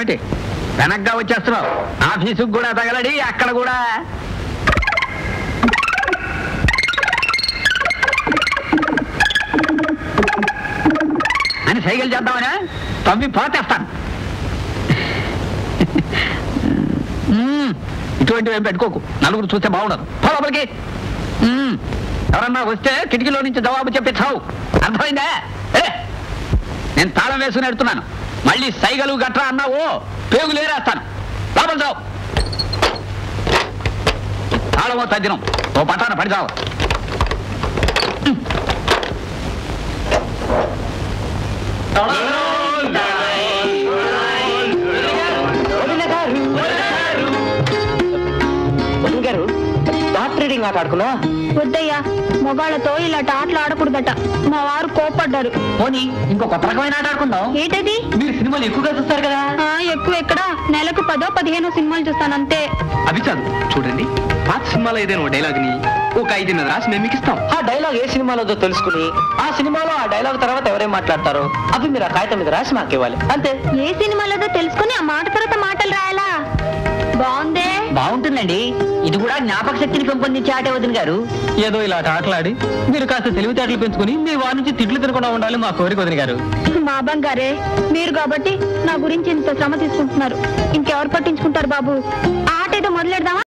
ఏమిటి వెనక్గా వచ్చేస్తున్నావు ఆఫీసుకు కూడా తగలడి అక్కడ కూడా అని సైకిల్ చేద్దామనా తవ్వి పోతేస్తాను మ్మ్. ఇటువంటివి ఏం పెట్టుకోకు నలుగురు చూస్తే బాగుండదు పో లోపలికి మ్మ్. ఎవరన్నా వస్తే కిటికీలో నుంచి జవాబు చెప్పి చావు అర్థమైందా ఏ నేను తాళం వేసుకుని ఎడుతున్నాను మళ్ళీ సైగలు గట్రా అన్నావు పేగులు ఏరేస్తాను లోపల చావు తాళమో తద్దినం ఓ పట్టాన పడి చావు గారు డాట్ రీడింగ్ ఆట ఆడుకున్నా వద్దయ్యా మొగాళ్ళతో ఇలాంటి ఆటలు ఆడకూడదట మా వారు కోపడ్డారు పోనీ ఇంకో కొత్త రకమైన ఆట ఆడుకుందాం ఏంటది మీరు సినిమాలు ఎక్కువగా చూస్తారు కదా ఆ, ఎక్కువ ఎక్కడా నెలకు పదో పదిహేనో సినిమాలు చూస్తాను అంతే అవి చాలు చూడండి పాత సినిమాలో ఏదైనా డైలాగ్ ని ఒక ఐదున్నర రాసి మేము మీకు ఇస్తాం ఆ డైలాగ్ ఏ సినిమాలోదో తెలుసుకుని ఆ సినిమాలో ఆ డైలాగ్ తర్వాత ఎవరేం మాట్లాడతారో అవి మీరు ఆ కాగితం మీద రాసి మాకు ఇవ్వాలి అంతే ఏ సినిమాలోదో తెలుసుకుని ఆ మాట తర్వాత మాటలు రాయాలా బాగుందే బాగుంటుందండి ఇది కూడా జ్ఞాపక శక్తిని పెంపొందించే ఆటే వదిన గారు ఏదో ఇలా ఆటలాడి మీరు కాస్త తెలివితేటలు పెంచుకుని మీ వారి నుంచి తిట్లు తినకుండా ఉండాలి మా కోరిక వదిన గారు మా బంగారే మీరు కాబట్టి నా గురించి ఇంత శ్రమ తీసుకుంటున్నారు ఇంకెవరు పట్టించుకుంటారు బాబు ఆట ఏదో మొదలెడదామా